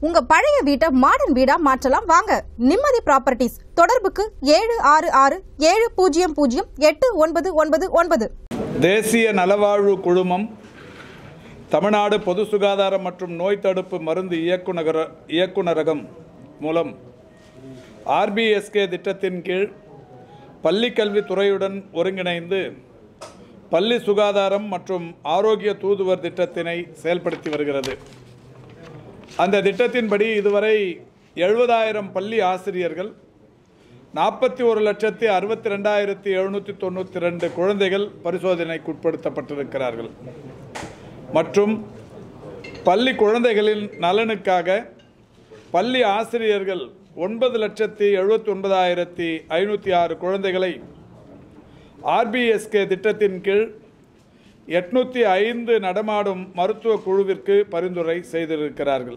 உங்க பழைய வீட்டை மாடர்ன் வீடா மாற்றலாம் வாங்க நிம்மதி ப்ராப்பர்ட்டிஸ் தொடர்புக்கு ஏழு ஆறு ஆறு ஏழு பூஜ்ஜியம் பூஜ்ஜியம் எட்டு ஒன்பது ஒன்பது ஒன்பது தேசிய நலவாழ்வு குழுமம் தமிழ்நாடு பொது சுகாதாரம் மற்றும் நோய் தடுப்பு மருந்து இயக்குநகர இயக்குநரகம் மூலம் ஆர்பிஎஸ்கே திட்டத்தின் கீழ் பள்ளிக்கல்வித் துறையுடன் ஒருங்கிணைந்து பள்ளி சுகாதாரம் மற்றும் ஆரோக்கிய தூதுவர் திட்டத்தினை செயல்படுத்தி வருகிறது அந்த திட்டத்தின்படி இதுவரை எழுபதாயிரம் பள்ளி ஆசிரியர்கள் நாற்பத்தி ஒரு லட்சத்தி அறுபத்தி ரெண்டாயிரத்தி எழுநூற்றி தொண்ணூற்றி ரெண்டு குழந்தைகள் பரிசோதனைக்கு உட்படுத்தப்பட்டிருக்கிறார்கள் மற்றும் பள்ளி குழந்தைகளின் நலனுக்காக பள்ளி ஆசிரியர்கள் ஒன்பது லட்சத்தி எழுபத்தி ஒன்பதாயிரத்தி ஐநூற்றி ஆறு குழந்தைகளை ஆர்பிஎஸ்கே திட்டத்தின் கீழ் எட்நூற்றி ஐந்து நடமாடும் மருத்துவ குழுவிற்கு பரிந்துரை செய்திருக்கிறார்கள்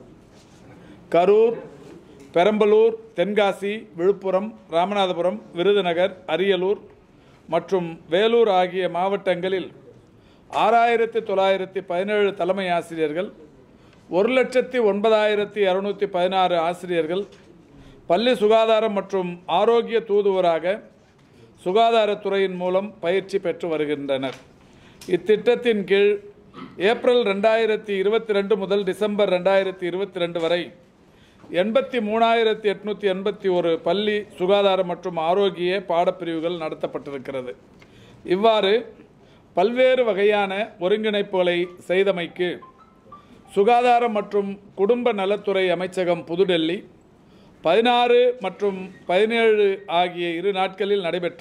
கரூர் பெரம்பலூர் தென்காசி விழுப்புரம் ராமநாதபுரம் விருதுநகர் அரியலூர் மற்றும் வேலூர் ஆகிய மாவட்டங்களில் ஆறாயிரத்தி தொள்ளாயிரத்தி பதினேழு தலைமை ஆசிரியர்கள் ஒரு லட்சத்தி ஒன்பதாயிரத்தி இரநூத்தி பதினாறு ஆசிரியர்கள் பள்ளி சுகாதாரம் மற்றும் ஆரோக்கிய தூதுவராக சுகாதாரத்துறையின் மூலம் பயிற்சி பெற்று வருகின்றனர் இத்திட்டத்தின் கீழ் ஏப்ரல் ரெண்டாயிரத்தி இருபத்தி ரெண்டு முதல் டிசம்பர் ரெண்டாயிரத்தி இருபத்தி ரெண்டு வரை எண்பத்தி மூணாயிரத்தி எட்நூற்றி எண்பத்தி ஒரு பள்ளி சுகாதாரம் மற்றும் ஆரோக்கிய பாடப்பிரிவுகள் நடத்தப்பட்டிருக்கிறது இவ்வாறு பல்வேறு வகையான ஒருங்கிணைப்புகளை செய்தமைக்கு சுகாதாரம் மற்றும் குடும்ப நலத்துறை அமைச்சகம் புதுடெல்லி பதினாறு மற்றும் பதினேழு ஆகிய இரு நாட்களில் நடைபெற்ற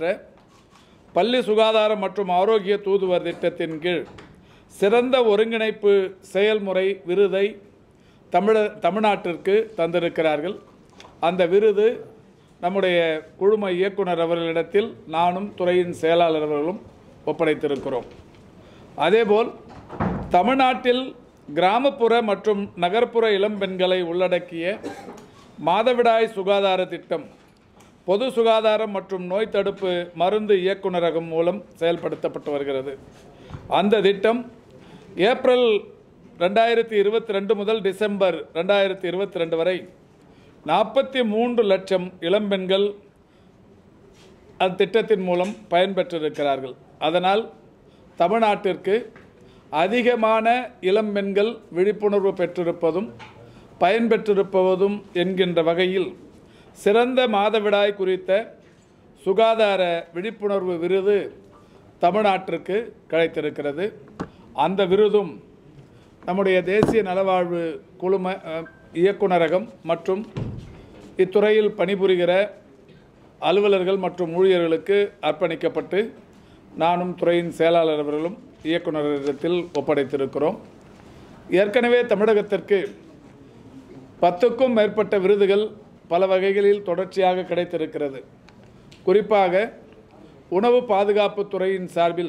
பள்ளி சுகாதாரம் மற்றும் ஆரோக்கிய தூதுவர் திட்டத்தின் கீழ் சிறந்த ஒருங்கிணைப்பு செயல்முறை விருதை தமிழ தமிழ்நாட்டிற்கு தந்திருக்கிறார்கள் அந்த விருது நம்முடைய குழும இயக்குனர் அவர்களிடத்தில் நானும் துறையின் செயலாளர் அவர்களும் ஒப்படைத்திருக்கிறோம் அதேபோல் தமிழ்நாட்டில் கிராமப்புற மற்றும் நகர்ப்புற இளம்பெண்களை உள்ளடக்கிய மாதவிடாய் சுகாதார திட்டம் பொது சுகாதாரம் மற்றும் நோய் தடுப்பு மருந்து இயக்குநரகம் மூலம் செயல்படுத்தப்பட்டு வருகிறது அந்த திட்டம் ஏப்ரல் ரெண்டாயிரத்தி இருபத்தி ரெண்டு முதல் டிசம்பர் ரெண்டாயிரத்தி இருபத்தி ரெண்டு வரை நாற்பத்தி மூன்று லட்சம் இளம்பெண்கள் அத்திட்டத்தின் மூலம் பயன்பெற்றிருக்கிறார்கள் அதனால் தமிழ்நாட்டிற்கு அதிகமான இளம்பெண்கள் விழிப்புணர்வு பெற்றிருப்பதும் பயன்பெற்றிருப்பதும் என்கின்ற வகையில் சிறந்த மாதவிடாய் குறித்த சுகாதார விழிப்புணர்வு விருது தமிழ்நாட்டிற்கு கிடைத்திருக்கிறது அந்த விருதும் நம்முடைய தேசிய நலவாழ்வு குழும அஹ், இயக்குனரகம் மற்றும் இத்துறையில் பணிபுரிகிற அலுவலர்கள் மற்றும் ஊழியர்களுக்கு அர்ப்பணிக்கப்பட்டு நானும் துறையின் செயலாளர் அவர்களும் இயக்குநரிடத்தில் ஒப்படைத்திருக்கிறோம் ஏற்கனவே தமிழகத்திற்கு பத்துக்கும் மேற்பட்ட விருதுகள் பல வகைகளில் தொடர்ச்சியாக கிடைத்திருக்கிறது குறிப்பாக உணவு பாதுகாப்பு துறையின் சார்பில்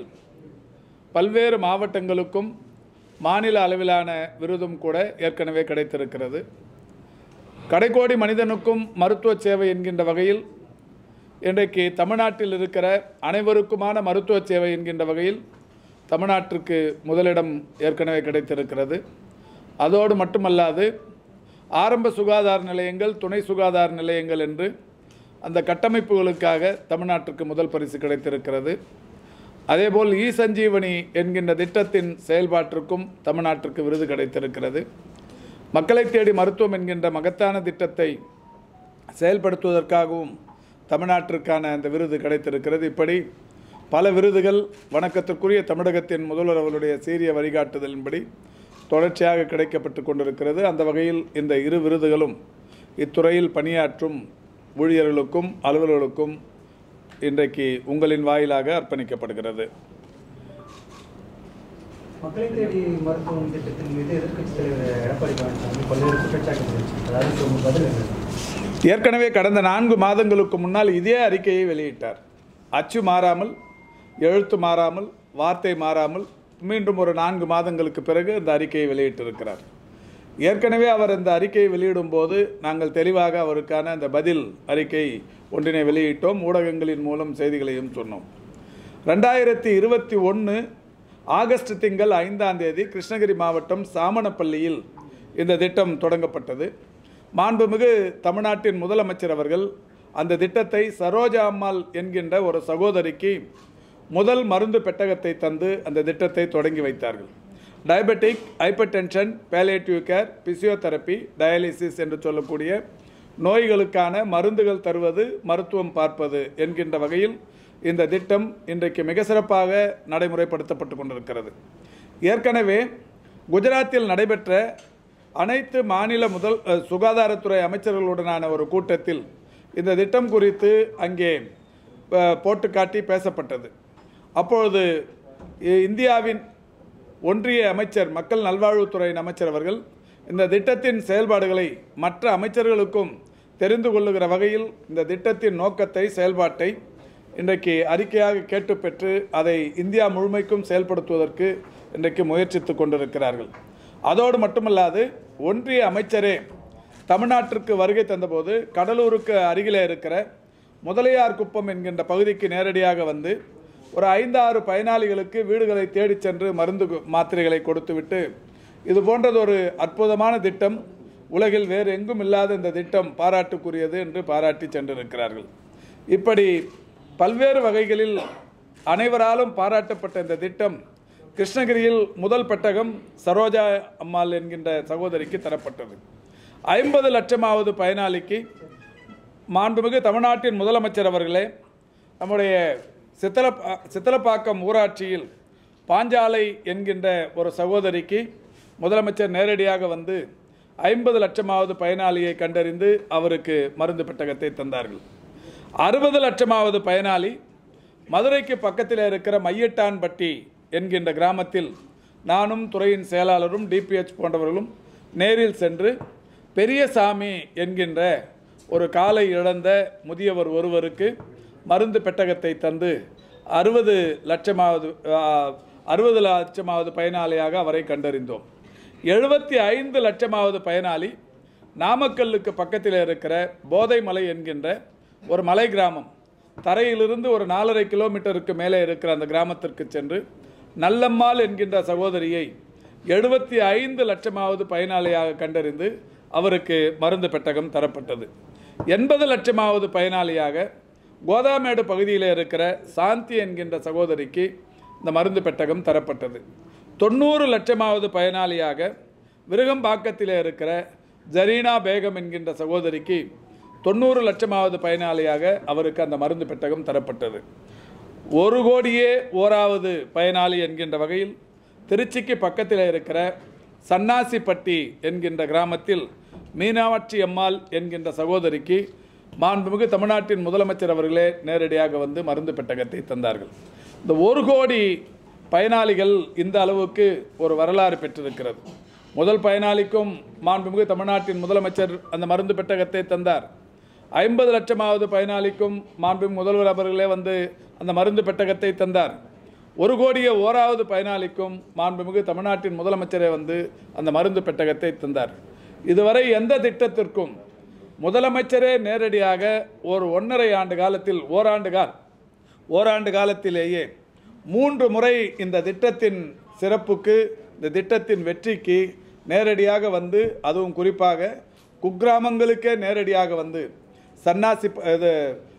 பல்வேறு மாவட்டங்களுக்கும் மாநில அளவிலான விருதும் கூட ஏற்கனவே கிடைத்திருக்கிறது கடைக்கோடி மனிதனுக்கும் மருத்துவ சேவை என்கின்ற வகையில் இன்றைக்கு தமிழ்நாட்டில் இருக்கிற அனைவருக்குமான மருத்துவ சேவை என்கின்ற வகையில் தமிழ்நாட்டிற்கு முதலிடம் ஏற்கனவே கிடைத்திருக்கிறது அதோடு மட்டுமல்லாது ஆரம்ப சுகாதார நிலையங்கள் துணை சுகாதார நிலையங்கள் என்று அந்த கட்டமைப்புகளுக்காக தமிழ்நாட்டிற்கு முதல் பரிசு கிடைத்திருக்கிறது அதேபோல் இ சஞ்சீவனி என்கின்ற திட்டத்தின் செயல்பாட்டிற்கும் தமிழ்நாட்டிற்கு விருது கிடைத்திருக்கிறது மக்களை தேடி மருத்துவம் என்கின்ற மகத்தான திட்டத்தை செயல்படுத்துவதற்காகவும் தமிழ்நாட்டிற்கான அந்த விருது கிடைத்திருக்கிறது இப்படி பல விருதுகள் வணக்கத்திற்குரிய தமிழகத்தின் முதல்வர் அவருடைய சீரிய வழிகாட்டுதலின்படி தொடர்ச்சியாக கிடைக்கப்பட்டு கொண்டிருக்கிறது அந்த வகையில் இந்த இரு விருதுகளும் இத்துறையில் பணியாற்றும் ஊழியர்களுக்கும் அலுவலர்களுக்கும் இன்றைக்கு உங்களின் வாயிலாக அர்ப்பணிக்கப்படுகிறது மக்களை தேடி மருத்துவம் திட்டத்தின் மீது எதிர்க்கட்சி தலைவர் எடப்பாடி பழனிசாமி பல்வேறு குற்றச்சாட்டு தெரிவித்தார் அதாவது இப்ப உங்க பதில் என்ன ஏற்கனவே கடந்த நான்கு மாதங்களுக்கு முன்னால் இதே அறிக்கையை வெளியிட்டார் அச்சு மாறாமல் எழுத்து மாறாமல் வார்த்தை மாறாமல் மீண்டும் ஒரு நான்கு மாதங்களுக்கு பிறகு இந்த அறிக்கையை வெளியிட்டிருக்கிறார் ஏற்கனவே அவர் இந்த அறிக்கையை வெளியிடும் போது நாங்கள் தெளிவாக அவருக்கான அந்த பதில் அறிக்கை ஒன்றினை வெளியிட்டோம் ஊடகங்களின் மூலம் செய்திகளையும் சொன்னோம் ரெண்டாயிரத்தி இருபத்தி ஒன்று ஆகஸ்ட் திங்கள் ஐந்தாம் தேதி கிருஷ்ணகிரி மாவட்டம் சாமணப்பள்ளியில் இந்த திட்டம் தொடங்கப்பட்டது மாண்புமிகு தமிழ்நாட்டின் முதலமைச்சர் அவர்கள் அந்த திட்டத்தை சரோஜா அம்மாள் என்கின்ற ஒரு சகோதரிக்கு முதல் மருந்து பெட்டகத்தை தந்து அந்த திட்டத்தை தொடங்கி வைத்தார்கள் diabetic hypertension palliative care physiotherapy dialysis என்று சொல்லக்கூடிய நோய்களுக்கான மருந்துகள் தருவது மருத்துவம் பார்ப்பது என்கின்ற வகையில் இந்த திட்டம் இன்றைக்கு மிக சிறப்பாக நடைமுறைப்படுத்தப்பட்டு கொண்டிருக்கிறது ஏற்கனவே குஜராத்தில் நடைபெற்ற அனைத்து மாநில முதல் அஹ், சுகாதாரத்துறை அமைச்சர்களுடனான ஒரு கூட்டத்தில் இந்த திட்டம் குறித்து அங்கே அஹ், போட்டு காட்டி பேசப்பட்டது அப்பொழுது இ- இந்தியாவின் ஒன்றிய அமைச்சர் மக்கள் நல்வாழ்வுத்துறையின் அமைச்சர் அவர்கள் இந்த திட்டத்தின் செயல்பாடுகளை மற்ற அமைச்சர்களுக்கும் தெரிந்து கொள்ளுகிற வகையில் இந்த திட்டத்தின் நோக்கத்தை செயல்பாட்டை இன்றைக்கு அறிக்கையாக கேட்டு பெற்று அதை இந்தியா முழுமைக்கும் செயல்படுத்துவதற்கு இன்றைக்கு முயற்சித்து கொண்டிருக்கிறார்கள் அதோடு மட்டுமல்லாது ஒன்றிய அமைச்சரே தமிழ்நாட்டிற்கு வருகை தந்தபோது கடலூருக்கு அருகிலே இருக்கிற முதலியார் குப்பம் என்கின்ற பகுதிக்கு நேரடியாக வந்து ஒரு ஐந்தாறு பயனாளிகளுக்கு வீடுகளை தேடிச் சென்று மருந்து கு- மாத்திரைகளை கொடுத்துவிட்டு இது போன்றது ஒரு அற்புதமான திட்டம் உலகில் வேறு எங்கும் இல்லாத இந்த திட்டம் பாராட்டுக்குரியது என்று பாராட்டி சென்றிருக்கிறார்கள் இப்படி பல்வேறு வகைகளில் அனைவராலும் பாராட்டப்பட்ட இந்த திட்டம் கிருஷ்ணகிரியில் முதல் பெட்டகம் சரோஜா அம்மாள் என்கின்ற சகோதரிக்கு தரப்பட்டது ஐம்பது லட்சமாவது பயனாளிக்கு மாண்புமிகு தமிழ்நாட்டின் முதலமைச்சர் அவர்களே நம்முடைய சித்தல சித்தலப்பாக்கம் ஊராட்சியில் பாஞ்சாலை என்கின்ற ஒரு சகோதரிக்கு முதலமைச்சர் நேரடியாக வந்து ஐம்பது லட்சமாவது பயனாளியை கண்டறிந்து அவருக்கு மருந்து பெட்டகத்தை தந்தார்கள் அறுபது லட்சமாவது பயனாளி மதுரைக்கு பக்கத்தில் இருக்கிற மையட்டான்பட்டி என்கின்ற கிராமத்தில் நானும் துறையின் செயலாளரும் டிபிஹெச் போன்றவர்களும் நேரில் சென்று பெரியசாமி என்கின்ற ஒரு காலை இழந்த முதியவர் ஒருவருக்கு மருந்து பெட்டகத்தை தந்து அறுபது லட்சமாவது அறுபது லட்சமாவது பயனாளியாக அவரை கண்டறிந்தோம் எழுபத்தி ஐந்து லட்சமாவது பயனாளி நாமக்கல்லுக்கு பக்கத்தில் இருக்கிற போதைமலை என்கின்ற ஒரு மலை கிராமம் தரையிலிருந்து ஒரு நாலரை கிலோமீட்டருக்கு மேலே இருக்கிற அந்த கிராமத்திற்கு சென்று நல்லம்மாள் என்கின்ற சகோதரியை எழுபத்தி ஐந்து லட்சமாவது பயனாளியாக கண்டறிந்து அவருக்கு மருந்து பெட்டகம் தரப்பட்டது எண்பது லட்சமாவது பயனாளியாக கோதாமேடு பகுதியில் இருக்கிற சாந்தி என்கின்ற சகோதரிக்கு இந்த மருந்து பெட்டகம் தரப்பட்டது தொண்ணூறு லட்சமாவது பயனாளியாக விருகம்பாக்கத்தில் இருக்கிற ஜரீனா பேகம் என்கின்ற சகோதரிக்கு தொண்ணூறு லட்சமாவது பயனாளியாக அவருக்கு அந்த மருந்து பெட்டகம் தரப்பட்டது ஒரு கோடியே ஓராவது பயனாளி என்கின்ற வகையில் திருச்சிக்கு பக்கத்தில் இருக்கிற சன்னாசிப்பட்டி என்கின்ற கிராமத்தில் மீனாட்சி அம்மாள் என்கின்ற சகோதரிக்கு மாண்புமிகு தமிழ்நாட்டின் முதலமைச்சர் அவர்களே நேரடியாக வந்து மருந்து பெட்டகத்தை தந்தார்கள் இந்த ஒரு கோடி பயனாளிகள் இந்த அளவுக்கு ஒரு வரலாறு பெற்றிருக்கிறது முதல் பயனாளிக்கும் மாண்புமிகு தமிழ்நாட்டின் முதலமைச்சர் அந்த மருந்து பெட்டகத்தை தந்தார் ஐம்பது லட்சமாவது பயனாளிக்கும் மாண்புமிகு முதல்வர் அவர்களே வந்து அந்த மருந்து பெட்டகத்தை தந்தார் ஒரு கோடியே ஓராவது பயனாளிக்கும் மாண்புமிகு தமிழ்நாட்டின் முதலமைச்சரே வந்து அந்த மருந்து பெட்டகத்தை தந்தார் இதுவரை எந்த திட்டத்திற்கும் முதலமைச்சரே நேரடியாக ஒரு ஒன்றரை ஆண்டு காலத்தில் ஓராண்டு கால் ஓராண்டு காலத்திலேயே மூன்று முறை இந்த திட்டத்தின் சிறப்புக்கு இந்த திட்டத்தின் வெற்றிக்கு நேரடியாக வந்து அதுவும் குறிப்பாக குக்கிராமங்களுக்கே நேரடியாக வந்து சன்னாசி ப- இது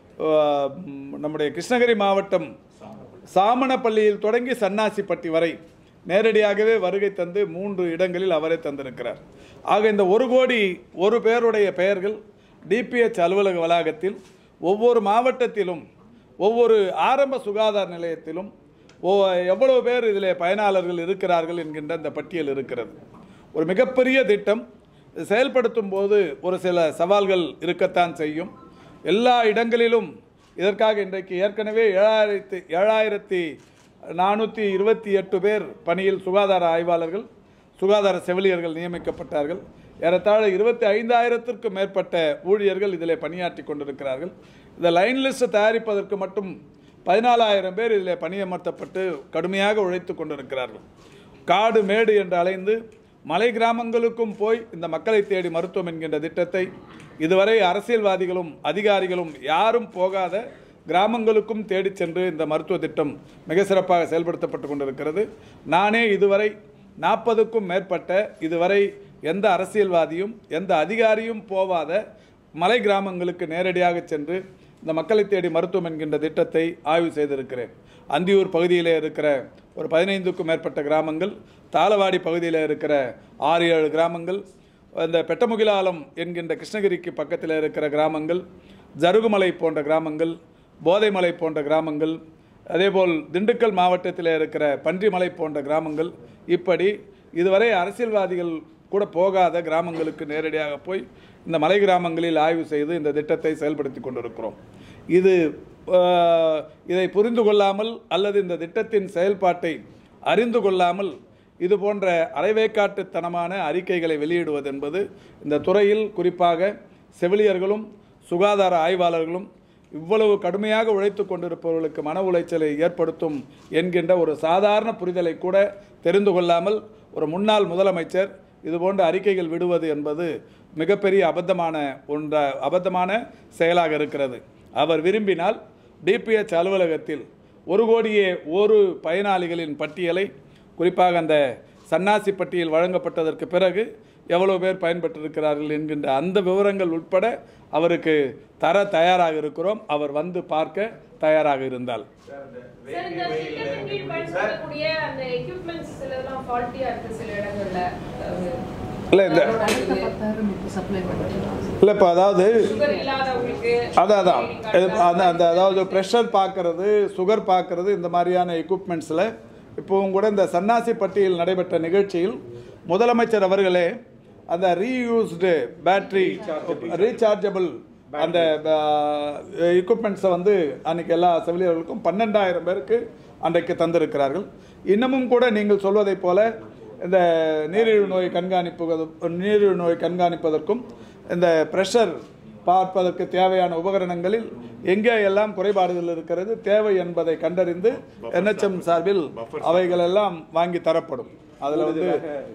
அஹ், ம், நம்முடைய கிருஷ்ணகிரி மாவட்டம் சாமணப்பள்ளியில் தொடங்கி சன்னாசிப்பட்டி வரை நேரடியாகவே வருகை தந்து மூன்று இடங்களில் அவரே தந்திருக்கிறார் ஆக இந்த ஒரு கோடி ஒரு பேருடைய பெயர்கள் டிபிஹெச் அலுவலக வளாகத்தில் ஒவ்வொரு மாவட்டத்திலும் ஒவ்வொரு ஆரம்ப சுகாதார நிலையத்திலும் ஓ எவ்வளவு பேர் இதில் பயனாளர்கள் இருக்கிறார்கள் என்கின்ற இந்த பட்டியல் இருக்கிறது ஒரு மிகப்பெரிய திட்டம் இது செயல்படுத்தும் போது ஒரு சில சவால்கள் இருக்கத்தான் செய்யும் எல்லா இடங்களிலும் இதற்காக இன்றைக்கு ஏற்கனவே ஏழாயிரத்தி ஏழாயிரத்தி நானூற்றி இருபத்தி எட்டு பேர் பணியில் சுகாதார ஆய்வாளர்கள் சுகாதார செவிலியர்கள் நியமிக்கப்பட்டார்கள் ஏறத்தாழ இருபத்தி ஐந்தாயிரத்திற்கும் மேற்பட்ட ஊழியர்கள் இதில் பணியாற்றி கொண்டிருக்கிறார்கள் இந்த லைன் லிஸ்ட் தயாரிப்பதற்கு மட்டும் பதினாலாயிரம் பேர் இதில் பணியமர்த்தப்பட்டு கடுமையாக உழைத்து கொண்டிருக்கிறார்கள் காடு மேடு என்று அலைந்து மலை கிராமங்களுக்கும் போய் இந்த மக்களை தேடி மருத்துவம் என்கின்ற திட்டத்தை இதுவரை அரசியல்வாதிகளும் அதிகாரிகளும் யாரும் போகாத கிராமங்களுக்கும் தேடிச் சென்று இந்த மருத்துவ திட்டம் மிக சிறப்பாக செயல்படுத்தப்பட்டு கொண்டிருக்கிறது நானே இதுவரை நாற்பதுக்கும் மேற்பட்ட இதுவரை எந்த அரசியல்வாதியும் எந்த அதிகாரியும் போவாத மலை கிராமங்களுக்கு நேரடியாக சென்று இந்த மக்களை தேடி மருத்துவம் என்கின்ற திட்டத்தை ஆய்வு செய்திருக்கிறேன் அந்தியூர் பகுதியில் இருக்கிற ஒரு பதினைந்துக்கும் மேற்பட்ட கிராமங்கள் தாளவாடி பகுதியில் இருக்கிற ஆறு ஏழு கிராமங்கள் இந்த பெட்டமுகிலாலம் என்கின்ற கிருஷ்ணகிரிக்கு பக்கத்தில் இருக்கிற கிராமங்கள் ஜருகுமலை போன்ற கிராமங்கள் போதைமலை போன்ற கிராமங்கள் அதேபோல் திண்டுக்கல் மாவட்டத்தில் இருக்கிற பன்றிமலை போன்ற கிராமங்கள் இப்படி இதுவரை அரசியல்வாதிகள் கூட போகாத கிராமங்களுக்கு நேரடியாக போய் இந்த மலை கிராமங்களில் ஆய்வு செய்து இந்த திட்டத்தை செயல்படுத்தி கொண்டிருக்கிறோம் இது ஆஹ், இதை புரிந்து கொள்ளாமல் அல்லது இந்த திட்டத்தின் செயல்பாட்டை அறிந்து கொள்ளாமல் இது போன்ற அரைவேக்காட்டுத்தனமான அறிக்கைகளை வெளியிடுவது என்பது இந்த துறையில் குறிப்பாக செவிலியர்களும் சுகாதார ஆய்வாளர்களும் இவ்வளவு கடுமையாக உழைத்து கொண்டிருப்பவர்களுக்கு மன உளைச்சலை ஏற்படுத்தும் என்கின்ற ஒரு சாதாரண புரிதலை கூட தெரிந்து கொள்ளாமல் ஒரு முன்னாள் முதலமைச்சர் இதுபோன்ற அறிக்கைகள் விடுவது என்பது மிகப்பெரிய அபத்தமான ஒன்ற அபத்தமான செயலாக இருக்கிறது அவர் விரும்பினால் டிபிஎச் அலுவலகத்தில் ஒரு கோடியே ஒரு பயனாளிகளின் பட்டியலை குறிப்பாக அந்த சன்னாசி பட்டியல் வழங்கப்பட்டதற்கு பிறகு எவ்வளவு பேர் பயன்பெற்றிருக்கிறார்கள் என்கின்ற அந்த விவரங்கள் உட்பட அவருக்கு தர தயாராக இருக்கிறோம் அவர் வந்து பார்க்க தயாராக இருந்தால் சார் இந்த திட்டத்தின் கீழ் பயன்படுத்தக்கூடிய அந்த எக்யூப்மெண்ட்ஸ் சிலதெல்லாம் ஃபால்ட்டியா இருக்கு சில இடங்கள்ல இல்லை இந்த இல்லை இப்போ அதாவது சுகர் இல்லாதவங்களுக்கு அதான் அதான் இது- அந்த அந்த அதாவது ப்ரெஷர் பார்க்கறது சுகர் பார்க்கறது இந்த மாதிரியான எக்யூப்மெண்ட்ஸில் இப்போவும் கூட இந்த சன்னாசி பட்டியல் நடைபெற்ற நிகழ்ச்சியில் முதலமைச்சர் அவர்களே அந்த ரீயூஸ்டு பேட்டரி ரீசார்ஜபிள் அந்த எக்யூப்மெண்ட்ஸை வந்து அன்னைக்கு எல்லா செவிலியர்களுக்கும் பன்னெண்டாயிரம் பேருக்கு அன்றைக்கு தந்திருக்கிறார்கள் இன்னமும் கூட நீங்கள் சொல்வதைப் போல இந்த நீரிழிவு நோய் கண்காணிப்பு நீரிழிவு நோய் கண்காணிப்பதற்கும் இந்த ப்ரெஷர் பார்ப்பதற்கு தேவையான உபகரணங்களில் எங்கே எல்லாம் குறைபாடுகள் இருக்கிறது தேவை என்பதை கண்டறிந்து என்ஹெச்எம் சார்பில் அவைகள் எல்லாம் வாங்கி தரப்படும் அதில் வந்து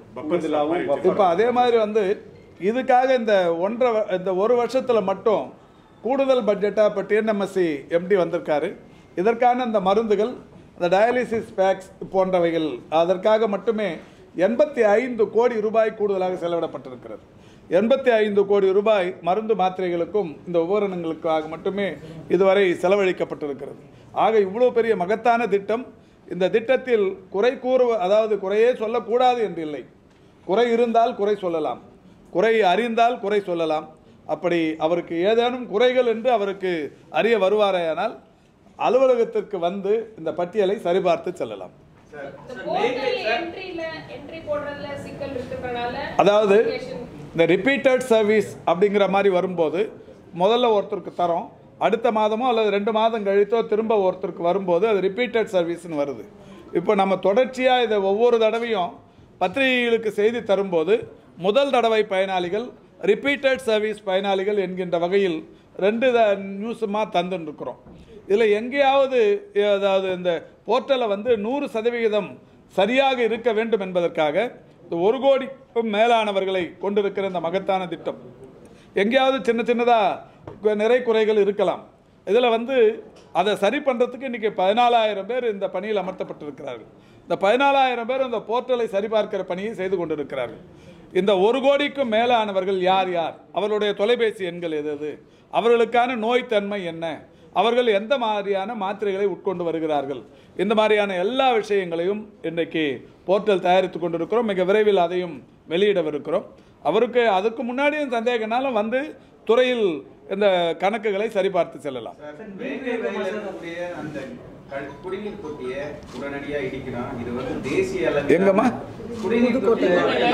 இப்போ அதே மாதிரி வந்து இதுக்காக இந்த ஒன்றரை வ- இந்த ஒரு வருஷத்தில் மட்டும் கூடுதல் பட்ஜெட்டாக இப்போ டிஎன்எம்எஸ்சி எம்டி வந்திருக்காரு இதற்கான இந்த மருந்துகள் இந்த டயாலிசிஸ் பேக்ஸ் போன்றவைகள் அதற்காக மட்டுமே எண்பத்தி ஐந்து கோடி ரூபாய் கூடுதலாக செலவிடப்பட்டிருக்கிறது எண்பத்தி ஐந்து கோடி ரூபாய் மருந்து மாத்திரைகளுக்கும் இந்த உபகரணங்களுக்காக மட்டுமே இதுவரை செலவழிக்கப்பட்டிருக்கிறது ஆக இவ்வளோ பெரிய மகத்தான திட்டம் இந்த திட்டத்தில் குறை கூறு அதாவது குறையே சொல்லக்கூடாது என்று இல்லை குறை இருந்தால் குறை சொல்லலாம் குறை அறிந்தால் குறை சொல்லலாம் அப்படி அவருக்கு ஏதேனும் குறைகள் என்று அவருக்கு அறிய வருவாரேயானால் அலுவலகத்திற்கு வந்து இந்த பட்டியலை சரிபார்த்து செல்லலாம் இந்த போர்ட்டல் என்ட்ரில என்ட்ரி போடுறதுல சிக்கல் இருக்கிறதுனால அதாவது application இந்த ரிப்பீட்டட் சர்வீஸ் அப்படிங்கிற மாதிரி வரும்போது முதல்ல ஒருத்தருக்கு தரோம் அடுத்த மாதமோ அல்லது ரெண்டு மாதம் கழித்தோ திரும்ப ஒருத்தருக்கு வரும்போது அது ரிப்பீட்டட் சர்வீஸ்னு வருது இப்போ நம்ம தொடர்ச்சியாக இதை ஒவ்வொரு தடவையும் பத்திரிகைகளுக்கு செய்தி தரும்போது முதல் தடவை பயனாளிகள் ரிப்பீட்டட் சர்வீஸ் பயனாளிகள் என்கின்ற வகையில் ரெண்டு நியூஸுமாக தந்துருக்கிறோம் இதில் எங்கேயாவது அதாவது இந்த போர்ட்டலை வந்து நூறு சதவிகிதம் சரியாக இருக்க வேண்டும் என்பதற்காக இந்த ஒரு கோடிக்கும் மேலானவர்களை கொண்டிருக்கிற இந்த மகத்தான திட்டம் எங்கேயாவது சின்ன சின்னதாக நிறை குறைகள் இருக்கலாம் இதில் வந்து அதை சரி பண்ணுறதுக்கு இன்றைக்கி பதினாலாயிரம் பேர் இந்த பணியில் அமர்த்தப்பட்டிருக்கிறார்கள் இந்த பதினாலாயிரம் பேர் இந்த போர்ட்டலை சரிபார்க்கிற பணியை செய்து கொண்டிருக்கிறார்கள் இந்த ஒரு கோடிக்கும் மேலானவர்கள் யார் யார் அவர்களுடைய தொலைபேசி எண்கள் எது எது அவர்களுக்கான நோய்த்தன்மை என்ன அவர்கள் எந்த மாதிரியான மாத்திரைகளை உட்கொண்டு வருகிறார்கள் இந்த மாதிரியான எல்லா விஷயங்களையும் இன்றைக்கு போர்ட்டல் தயாரித்து கொண்டிருக்கிறோம் மிக விரைவில் அதையும் வெளியிடவிருக்கிறோம் அவருக்கு அதுக்கு முன்னாடியும் சந்தேகனாலும் வந்து துறையில் இந்த கணக்குகளை சரிபார்த்து செல்லலாம் வேங்கை வயல்ல இருக்கக்கூடிய அந்த க- குடிநீர் தொட்டியை உடனடியா இடிக்கணும் இது வந்து தேசிய அளவில் எங்கம்மா? குடிநீர் தொட்டி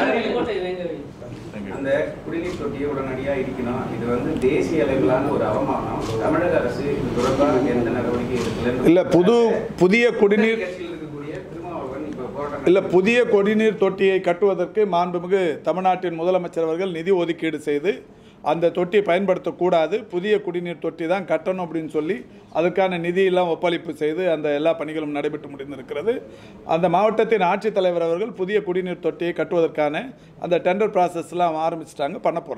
அந்த குடிநீர் தொட்டியை உடனடியா இடிக்கணும் இது வந்து தேசிய அளவிலான ஒரு அவமானம் தமிழக அரசு இது தொடர்பாக எந்த நடவடிக்கை எடுக்கல இல்ல, புது- புதிய குடிநீர் கட்சியில் இருக்கக்கூடிய திருமாவளவன் இப்ப போராட்டம் இல்லை புதிய குடிநீர் தொட்டியை கட்டுவதற்கு மாண்புமிகு தமிழ்நாட்டின் முதலமைச்சர் அவர்கள் நிதி ஒதுக்கீடு செய்து அந்த தொட்டி பயன்படுத்தக்கூடாது புதிய குடிநீர் தொட்டி தான் கட்டணும் அப்படின்னு சொல்லி அதுக்கான நிதியெல்லாம் ஒப்பளிப்பு செய்து அந்த எல்லா பணிகளும் நடைபெற்று முடிந்திருக்கிறது அந்த மாவட்டத்தின் ஆட்சித்தலைவர் அவர்கள் புதிய குடிநீர் தொட்டியை கட்டுவதற்கான அந்த டெண்டர் ப்ராசஸ்லாம் ஆரம்பிச்சிட்டாங்க பண்ண போகிறாங்க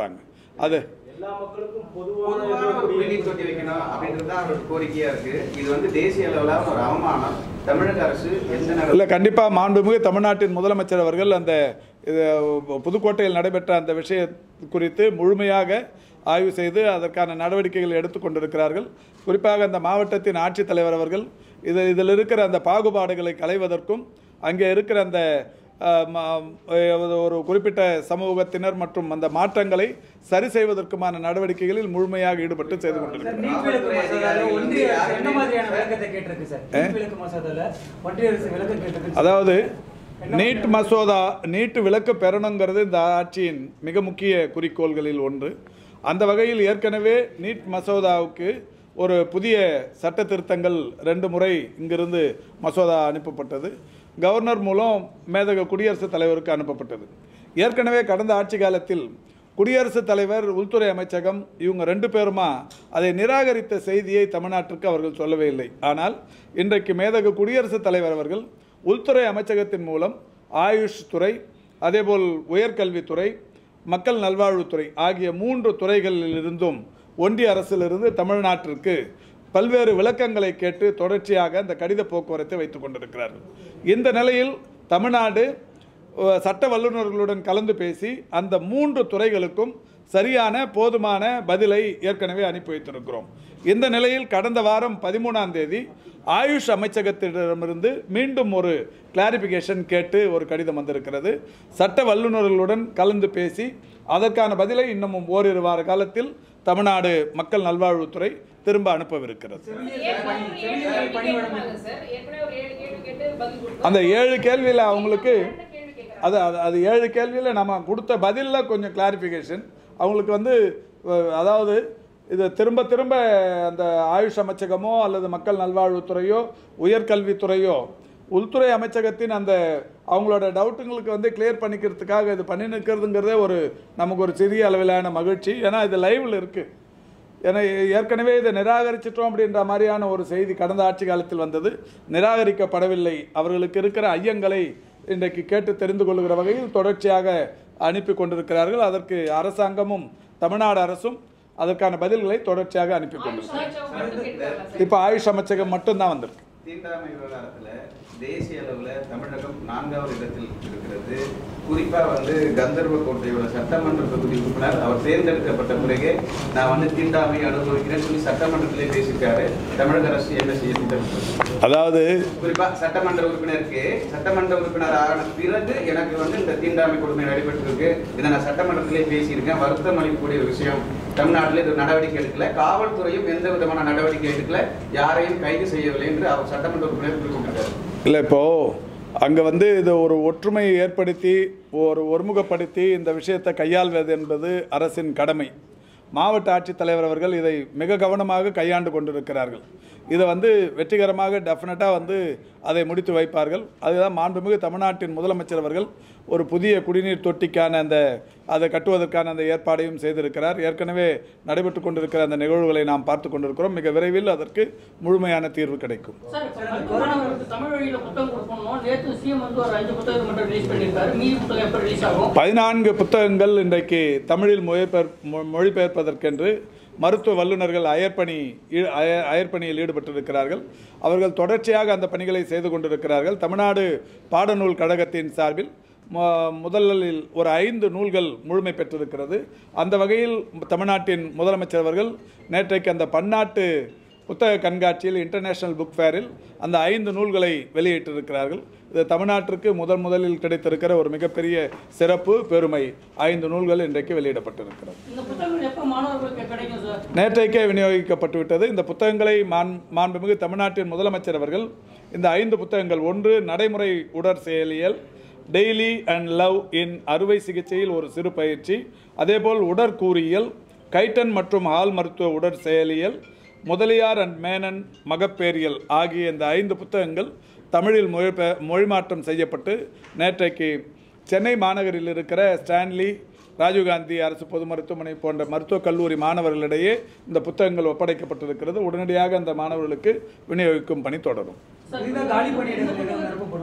அது எல்லா மக்களுக்கும் பொதுவான ஒரு குடிநீர் தொட்டி வைக்கணும் அப்படின்றது தான் அவரோட கோரிக்கையா இருக்கு இது வந்து தேசிய அளவில் ஒரு அவமானம் தமிழக அரசு எந்த இல்லை நடவடிக்கை கண்டிப்பாக மாண்புமிகு தமிழ்நாட்டின் முதலமைச்சர் அவர்கள் அந்த இது புதுக்கோட்டையில் நடைபெற்ற அந்த விஷயம் குறித்து முழுமையாக ஆய்வு செய்து அதற்கான நடவடிக்கைகள் எடுத்துக்கொண்டிருக்கிறார்கள் குறிப்பாக அந்த மாவட்டத்தின் ஆட்சித்தலைவர் அவர்கள் இது இதில் இருக்கிற அந்த பாகுபாடுகளை களைவதற்கும் அங்கே இருக்கிற அந்த அஹ், ம- அஹ், ஒரு குறிப்பிட்ட சமூகத்தினர் மற்றும் அந்த மாற்றங்களை சரி செய்வதற்குமான நடவடிக்கைகளில் முழுமையாக ஈடுபட்டு செய்து சார் கொண்டிருக்கிறார் நீட் விலக்கு மசோதால ஒன்றிய அரசு என்ன மாதிரியான விளக்கத்தை கேட்டிருக்கு சார் நீட் விலக்கு மசோதால ஒன்றிய அரசு விளக்கம் கேட்டிருக்கு அதாவது நீட் மசோதா நீட் விலக்கு பெறணுங்கிறது இந்த ஆட்சியின் மிக முக்கிய குறிக்கோள்களில் ஒன்று அந்த வகையில் ஏற்கனவே நீட் மசோதாவுக்கு ஒரு புதிய சட்ட திருத்தங்கள் ரெண்டு முறை இங்கிருந்து மசோதா அனுப்பப்பட்டது கவர்னர் மூலம் மேதக குடியரசுத் தலைவருக்கு அனுப்பப்பட்டது ஏற்கனவே கடந்த ஆட்சி காலத்தில் குடியரசுத் தலைவர் உள்துறை அமைச்சகம் இவங்க ரெண்டு பேருமா அதை நிராகரித்த செய்தியை தமிழ்நாட்டிற்கு அவர்கள் சொல்லவே இல்லை ஆனால் இன்றைக்கு மேதகு குடியரசுத் தலைவர் அவர்கள் உள்துறை அமைச்சகத்தின் மூலம் ஆயுஷ் துறை அதேபோல் உயர்கல்வித்துறை மக்கள் நல்வாழ்வுத்துறை ஆகிய மூன்று துறைகளிலிருந்தும் ஒன்றிய அரசிலிருந்து தமிழ்நாட்டிற்கு பல்வேறு விளக்கங்களை கேட்டு தொடர்ச்சியாக அந்த கடித போக்குவரத்தை வைத்துக் கொண்டிருக்கிறார்கள் இந்த நிலையில் தமிழ்நாடு அஹ், சட்ட வல்லுநர்களுடன் கலந்து பேசி அந்த மூன்று துறைகளுக்கும் சரியான போதுமான பதிலை ஏற்கனவே அனுப்பி வைத்திருக்கிறோம் இந்த நிலையில் கடந்த வாரம் பதிமூணாம் தேதி ஆயுஷ் அமைச்சகத்திடமிருந்து மீண்டும் ஒரு கிளாரிபிகேஷன் கேட்டு ஒரு கடிதம் வந்திருக்கிறது சட்ட வல்லுநர்களுடன் கலந்து பேசி அதற்கான பதிலை இன்னமும் ஓரிரு வார காலத்தில் தமிழ்நாடு மக்கள் நல்வாழ்வுத்துறை திரும்ப அனுப்பவிருக்கிறது ஏற்கனவே ஒரு ஏழு கேள்வி கேட்டிருந்தாங்க சார். ஏற்கனவே ஒரு ஏழு கேள்வி கேட்டு பதில் கொடுத்தாங்க. அந்த ஏழு கேள்வியில் அவங்களுக்கு ரெண்டு கேள்வி கேட்கறாங்க. அது அது அது ஏழு கேள்வியில் நம்ம கொடுத்த பதிலில் கொஞ்சம் கிளாரிஃபிகேஷன் அவங்களுக்கு வந்து அஹ், அதாவது இது திரும்ப திரும்ப அந்த ஆயுஷ் அமைச்சகமோ அல்லது மக்கள் நல்வாழ்வுத்துறையோ உயர்கல்வித்துறையோ உள்துறை அமைச்சகத்தின் அந்த அவங்களோட டவுட்டுங்களுக்கு வந்து கிளியர் பண்ணிக்கிறதுக்காக இது பண்ணி நிற்கிறதுங்கிறதே ஒரு நமக்கு ஒரு சிறிய அளவிலான மகிழ்ச்சி ஏன்னா இது லைவில் இருக்குது ஏன்னா ஏற்கனவே இதை நிராகரிச்சிட்டோம் அப்படின்ற மாதிரியான ஒரு செய்தி கடந்த ஆட்சி காலத்தில் வந்தது நிராகரிக்கப்படவில்லை அவர்களுக்கு இருக்கிற ஐயங்களை இன்றைக்கு கேட்டு தெரிந்து கொள்கிற வகையில் தொடர்ச்சியாக அனுப்பி கொண்டிருக்கிறார்கள் அதற்கு அரசாங்கமும் தமிழ்நாடு அரசும் அதற்கான பதில்களை தொடர்ச்சியாக அனுப்பி ஆயுஷ் கொண்டிருக்கிறார் அமைச்சகம் மட்டும் கேட்கறாங்களா சார்? இப்போ ஆயுஷ் அமைச்சகம் மட்டும்தான் வந்திருக்கு தீண்டாமை விவகாரத்துல தேசிய அளவுல தமிழகம் நான்காவது இடத்தில் இருக்கிறது குறிப்பா வந்து கந்தர்வ கோட்டையோட சட்டமன்ற தொகுதி உறுப்பினர் அவர் தேர்ந்தெடுக்கப்பட்ட பிறகு நான் வந்து தீண்டாமை அனுபவிக்கிறேன்னு சொல்லி சட்டமன்றத்திலே பேசியிருக்காரு தமிழக அரசு என்ன செய்ய திட்டமிட்டு அதாவது குறிப்பா சட்டமன்ற உறுப்பினருக்கு சட்டமன்ற உறுப்பினர் ஆன பிறகு எனக்கு வந்து இந்த தீண்டாமை கொடுமை நடைபெற்றிருக்கு இதை நான் சட்டமன்றத்திலே பேசியிருக்கேன் வருத்தம் அளிக்கக்கூடிய ஒரு விஷயம் தமிழ்நாட்டில் இது நடவடிக்கை எடுக்கல காவல்துறையும் எந்த விதமான நடவடிக்கை எடுக்கல யாரையும் கைது செய்யவில்லை என்று அவர் சட்டமன்ற உறுப்பினர் குறிப்பிட்டார் இல்லை இப்போது அங்கே வந்து இது ஒரு ஒற்றுமையை ஏற்படுத்தி ஒரு ஒருமுகப்படுத்தி இந்த விஷயத்தை கையாள்வது என்பது அரசின் கடமை மாவட்ட ஆட்சித்தலைவர் அவர்கள் இதை மிக கவனமாக கையாண்டு கொண்டிருக்கிறார்கள் இதை வந்து வெற்றிகரமாக டெஃபினட்டாக வந்து அதை முடித்து வைப்பார்கள் அதுதான் மாண்புமிகு தமிழ்நாட்டின் முதலமைச்சர் அவர்கள் ஒரு புதிய குடிநீர் தொட்டிக்கான அந்த அதை கட்டுவதற்கான அந்த ஏற்பாடையும் செய்திருக்கிறார் ஏற்கனவே நடைபெற்று கொண்டிருக்கிற அந்த நிகழ்வுகளை நாம் பார்த்து கொண்டிருக்கிறோம் மிக விரைவில் அதற்கு முழுமையான தீர்வு கிடைக்கும் சார் இப்ப மருத்துவமனைகளுக்கு தமிழ் வழியில புத்தகம் கொடுக்கணும் நேற்று சிஎம் வந்து ஒரு அஞ்சு புத்தகம் மட்டும் ரிலீஸ் பண்ணியிருக்காரு மீதி புத்தகம் எப்போ ரிலீஸ் ஆகும் பதினான்கு புத்தகங்கள் இன்றைக்கு தமிழில் மொழிபெயர் மொ- மொழிபெயர்ப்பதற்கென்று மருத்துவ வல்லுநர்கள் அயற்பணி ஈ- அய- அயற்பணியில் ஈடுபட்டிருக்கிறார்கள் அவர்கள் தொடர்ச்சியாக அந்த பணிகளை செய்து கொண்டிருக்கிறார்கள் தமிழ்நாடு பாடநூல் கழகத்தின் சார்பில் மு- முதலில் ஒரு ஐந்து நூல்கள் முழுமை பெற்றிருக்கிறது அந்த வகையில் தமிழ்நாட்டின் முதலமைச்சர் அவர்கள் நேற்றைக்கு அந்த பன்னாட்டு புத்தக கண்காட்சியில் இன்டர்நேஷனல் புக் ஃபேரில் அந்த ஐந்து நூல்களை வெளியிட்டிருக்கிறார்கள் இது தமிழ்நாட்டிற்கு முதன் முதலில் கிடைத்திருக்கிற ஒரு மிகப்பெரிய சிறப்பு பெருமை ஐந்து நூல்கள் இன்றைக்கு வெளியிடப்பட்டிருக்கிறது இந்த புத்தகங்கள் எப்போ மாணவர்களுக்கு கிடைக்கும் சார் நேற்றைக்கே விநியோகிக்கப்பட்டு விட்டது இந்த புத்தகங்களை மான் மாண்புமிகு தமிழ்நாட்டின் முதலமைச்சர் அவர்கள் இந்த ஐந்து புத்தகங்கள் ஒன்று நடைமுறை உடற் செயலியல் டெய்லி அண்ட் லவ் இன் அறுவை சிகிச்சையில் ஒரு சிறு பயிற்சி அதேபோல் உடற்கூறியல் கைட்டன் மற்றும் ஆள் மருத்துவ உடற் செயலியல் முதலியார் அண்ட் மேனன் மகப்பேரியல் ஆகிய இந்த ஐந்து புத்தகங்கள் தமிழில் மொழிபெ மொழிமாற்றம் செய்யப்பட்டு நேற்றைக்கு சென்னை மாநகரில் இருக்கிற ஸ்டான்லி ராஜீவ்காந்தி அரசு பொது மருத்துவமனை போன்ற மருத்துவக் கல்லூரி மாணவர்களிடையே இந்த புத்தகங்கள் ஒப்படைக்கப்பட்டிருக்கிறது உடனடியாக அந்த மாணவர்களுக்கு விநியோகிக்கும் பணி தொடரும் இதுதான் காலி பணியிடங்கள் எதுவும் நிரப்பப்படும்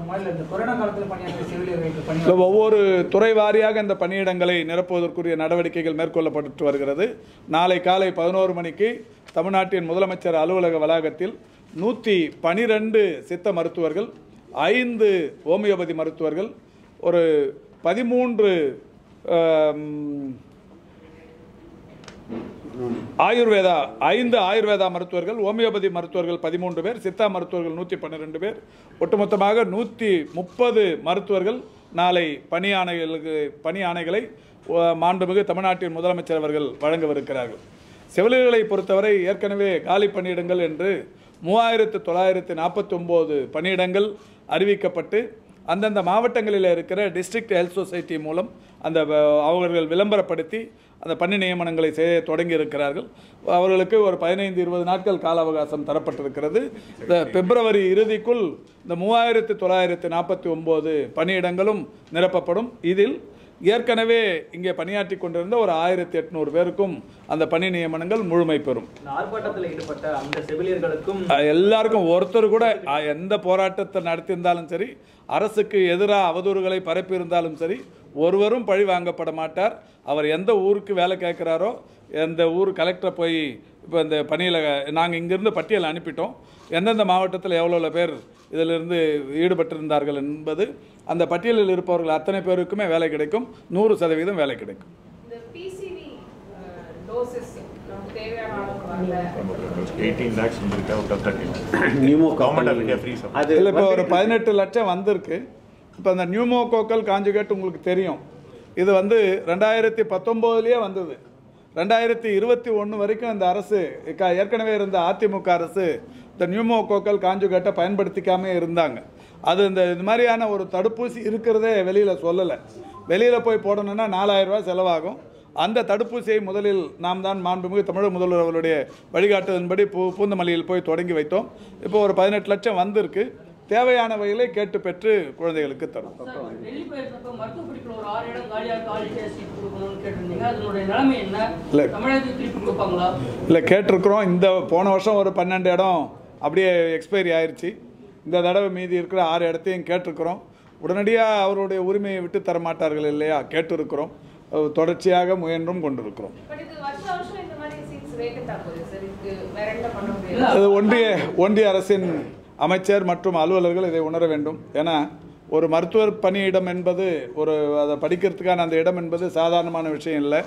பண்ணணுமா இல்லை இந்த கொரோனா காலத்தில் பணியாற்றிய செவிலியர்களுக்கு இல்ல, பணி ஒவ்வொரு துறை வாரியாக இந்த பணியிடங்களை நிரப்புவதற்குரிய நடவடிக்கைகள் மேற்கொள்ளப்பட்டு வருகிறது நாளை காலை பதினோரு மணிக்கு தமிழ்நாட்டின் முதலமைச்சர் அலுவலக வளாகத்தில் நூற்றி பனிரெண்டு சித்த மருத்துவர்கள் ஐந்து ஹோமியோபதி மருத்துவர்கள் ஒரு பதிமூன்று ஆம், ஆயுர்வேதா ஐந்து ஆயுர்வேதா மருத்துவர்கள் ஹோமியோபதி மருத்துவர்கள் பதிமூன்று பேர் சித்தா மருத்துவர்கள் நூற்றி பன்னிரெண்டு பேர் ஒட்டுமொத்தமாக நூற்றி முப்பது மருத்துவர்கள் நாளை பணி ஆணைகளுக்கு பணி ஆணைகளை அஹ், மாண்புமிகு தமிழ்நாட்டின் முதலமைச்சர் அவர்கள் வழங்கவிருக்கிறார்கள் செவிலியர்களை பொறுத்தவரை ஏற்கனவே காலி பணியிடங்கள் என்று மூவாயிரத்து தொள்ளாயிரத்து நாற்பத்தி ஒம்பது பணியிடங்கள் அறிவிக்கப்பட்டு அந்தந்த மாவட்டங்களில் இருக்கிற டிஸ்ட்ரிக்ட் ஹெல்த் சொசைட்டி மூலம் அந்த வ- அவர்கள் விளம்பரப்படுத்தி அந்த பணி நியமனங்களை செய்ய தொடங்கி இருக்கிறார்கள் அவர்களுக்கு ஒரு பதினைந்து இருபது நாட்கள் கால அவகாசம் தரப்பட்டிருக்கிறது இந்த பிப்ரவரி இறுதிக்குள் இந்த மூவாயிரத்து தொள்ளாயிரத்து நாற்பத்தி ஒம்பது பணியிடங்களும் நிரப்பப்படும் இதில் ஏற்கனவே இங்கே பணியாற்றி கொண்டிருந்த ஒரு ஆயிரத்தி எட்நூறு பேருக்கும் அந்த பணி நியமனங்கள் முழுமை பெறும் இந்த ஆர்ப்பாட்டத்தில் ஈடுபட்ட அந்த செவிலியர்களுக்கும் அஹ் எல்லாருக்கும் ஒருத்தர் கூட அஹ், எந்த போராட்டத்தை நடத்தியிருந்தாலும் சரி அரசுக்கு எதிராக அவதூறுகளை பரப்பியிருந்தாலும் சரி ஒருவரும் பழி வாங்கப்பட மாட்டார் அவர் எந்த ஊருக்கு வேலை கேட்குறாரோ எந்த ஊர் கலெக்டரை போய் இப்போ இந்த பணியில் நாங்கள் இங்கேருந்து பட்டியல் அனுப்பிட்டோம் எந்தெந்த மாவட்டத்தில் எவ்வளோ பேர் இதிலிருந்து ஈடுபட்டிருந்தார்கள் என்பது அந்த பட்டியலில் இருப்பவர்கள் அத்தனை பேருக்குமே வேலை கிடைக்கும் நூறு சதவீதம் வேலை கிடைக்கும் இந்த பிசிவி டோசஸ் நமக்கு தேவையான அளவுக்கு வரல 18 lakhs வந்துருக்கு out of 30 நியூமோ Government of India free supply. அது இல்லை இப்போ ஒரு பதினெட்டு லட்சம் வந்திருக்கு இப்போ அந்த நியூமோகோக்கல் காஞ்சுகேட் உங்களுக்கு தெரியும் இது வந்து ரெண்டாயிரத்தி பத்தொம்போதுலேயே வந்தது ரெண்டாயிரத்தி இருபத்தி ஒன்று வரைக்கும் இந்த அரசு க- ஏற்கனவே இருந்த அதிமுக அரசு இந்த நியூமோகோக்கல் காஞ்சுகேட்டை பயன்படுத்திக்காமே இருந்தாங்க அது இந்த இது மாதிரியான ஒரு தடுப்பூசி இருக்கிறதே வெளியில் சொல்லலை வெளியில் போய் போடணுன்னா நாலாயிரம் ரூபாய் செலவாகும் அந்த தடுப்பூசியை முதலில் நாம் தான் மாண்புமிகு தமிழக முதல்வர் அவருடைய வழிகாட்டுதன்படி பூ பூந்தமல்லியில் போய் தொடங்கி வைத்தோம் இப்போ ஒரு பதினெட்டு லட்சம் வந்திருக்கு தேவையான வகையிலே கேட்டு பெற்று குழந்தைகளுக்கு தரும் சார், டெல்லி போயிருந்தப்ப மருத்துவ படிப்புல ஒரு ஆறு இடம் காலியா இருக்கு ஆல் இந்தியா சீட் கொடுக்கணும்னு கேட்டிருந்தீங்க அதனுடைய நிலைமை என்ன இல்ல. தமிழகத்துக்கு திருப்பி கொடுப்பாங்களா இல்லை கேட்டிருக்கிறோம் இந்த போன வருஷம் ஒரு பன்னெண்டு இடம் அப்படியே எக்ஸ்பைரி ஆயிருச்சு இந்த தடவை மீதி இருக்கிற ஆறு இடத்தையும் கேட்டிருக்கிறோம் உடனடியாக அவருடைய உரிமையை விட்டு தர மாட்டார்கள் இல்லையா கேட்டிருக்கிறோம் அஹ் தொடர்ச்சியாக முயன்றும் கொண்டிருக்கிறோம் பட் இது வருஷ வருஷம் இந்த மாதிரி சீட்ஸ் வேகத்தா போகுது சார் இதுக்கு வேற என்ன பண்ண முடியாது அது ஒன்றிய ஒன்றிய அரசின் அமைச்சர் மற்றும் அலுவலர்கள் இதை உணர வேண்டும் ஏன்னா ஒரு மருத்துவர் பணியிடம் என்பது ஒரு அதை படிக்கிறதுக்கான அந்த இடம் என்பது சாதாரணமான விஷயம் இல்லை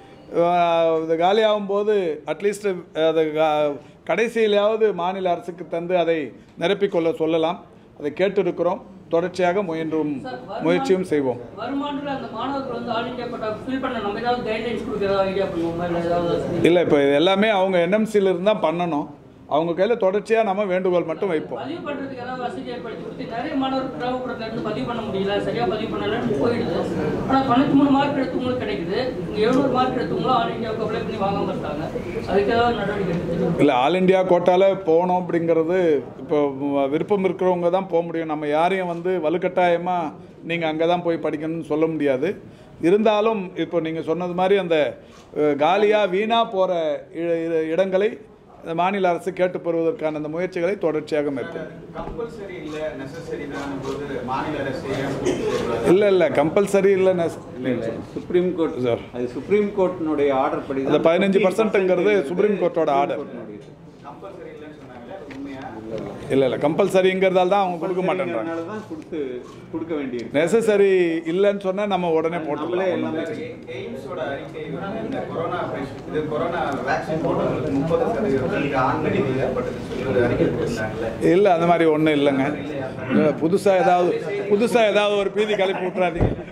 அஹ் இது காலியாகும் போது அட்லீஸ்ட் அது கா- கடைசியிலாவது மாநில அரசுக்கு தந்து அதை நிரப்பிக்கொள்ள சொல்லலாம் அதை கேட்டிருக்கிறோம் தொடர்ச்சியாக முயன்றும் முயற்சியும் செய்வோம் வருமானத்துல அந்த மாணவர்கள் வந்து ஆல் இந்தியா கோட்டா ஃபில் பண்ண நம்ம ஏதாவது கைட்லைன்ஸ் கொடுக்கறதா ஐடியா பண்ணுவோமா இல்லை ஏதாவது இல்லை இப்போ இது எல்லாமே அவங்க என்எம்சியில் இருந்தால் பண்ணணும் அவங்க கையில் தொடர்ச்சியாக நம்ம வேண்டுகோள் மட்டும் வைப்போம் பதிவு பண்றதுக்கு ஏதாவது வசதி ஏற்படுத்தி கொடுத்து நிறைய மாணவர்கள் கிராமப்புறத்துல இருந்து பதிவு பண்ண முடியல சரியா பதிவு பண்ணலன்னு போயிடுது ஆனா தொண்ணூத்தி மூணு மார்க் எடுத்தவங்களுக்கு கிடைக்குது இங்க எழுநூறு மார்க் எடுத்தவங்களும் ஆல் இந்தியாவுக்கு அப்ளை பண்ணி வாங்காம இருக்காங்க அதுக்கு ஏதாவது நடவடிக்கை எடுத்துட்டு இல்லை ஆல் இந்தியா கோட்டாவில் போகணும் அப்படிங்கிறது இப்போ விருப்பம் இருக்கிறவங்க தான் போக முடியும் நம்ம யாரையும் வந்து வலுக்கட்டாயமாக நீங்கள் அங்கே தான் போய் படிக்கணும்னு சொல்ல முடியாது இருந்தாலும் இப்போ நீங்கள் சொன்னது மாதிரி அந்த காலியாக வீணாக போகிற இடங்களை இந்த மாநில அரசு கேட்டு பெறுவதற்கான அந்த முயற்சிகளை தொடர்ச்சியாக மேற்கொள்ளும் கம்பல்சரி இல்ல நெசசரி தான் போது மாநில அரசு ஏன் பூர்த்தி செய்யக்கூடாது? இல்லை இல்லை கம்பல்சரி இல்லைன்னு சுப்ரீம் கோர்ட் சார். அது சுப்ரீம் கோர்ட்டினுடைய ஆர்டர் படி அந்த பதினஞ்சு பர்சன்ட்டுங்கிறது சுப்ரீம் கோர்ட்டோட ஆர்டர் கம்பல்சரி இல்லைன்னு சொன்னாங்களே அது உண்மையா இல்லை இல்லை கம்பல்சரிங்கிறதால தான் அவங்க கொடுக்க மாட்டேன்றாங்க தான் கொடுத்து கொடுக்க வேண்டியிருக்கு நெசசரி இல்லைன்னு சொன்னால் நம்ம உடனே நம்மளே போட்டுக்கலாம் எல்லாமே எய்ம்ஸோட அறிக்கை வந்து இந்த கொரோனா patient- இது கொரோனா வேக்சின் போட்டவங்களுக்கு முப்பது சதவீதம் ஆண்மணி ஏற்பட்டதுன்னு சொல்லி ஒரு அறிக்கை போட்டிருந்தாங்கல்ல இல்லை அந்த மாதிரி ஒன்றும் இல்லைங்க புதுசாக ஏதாவது புதுசாக ஏதாவது ஒரு பீதி கிளப்பி விட்றாதீங்க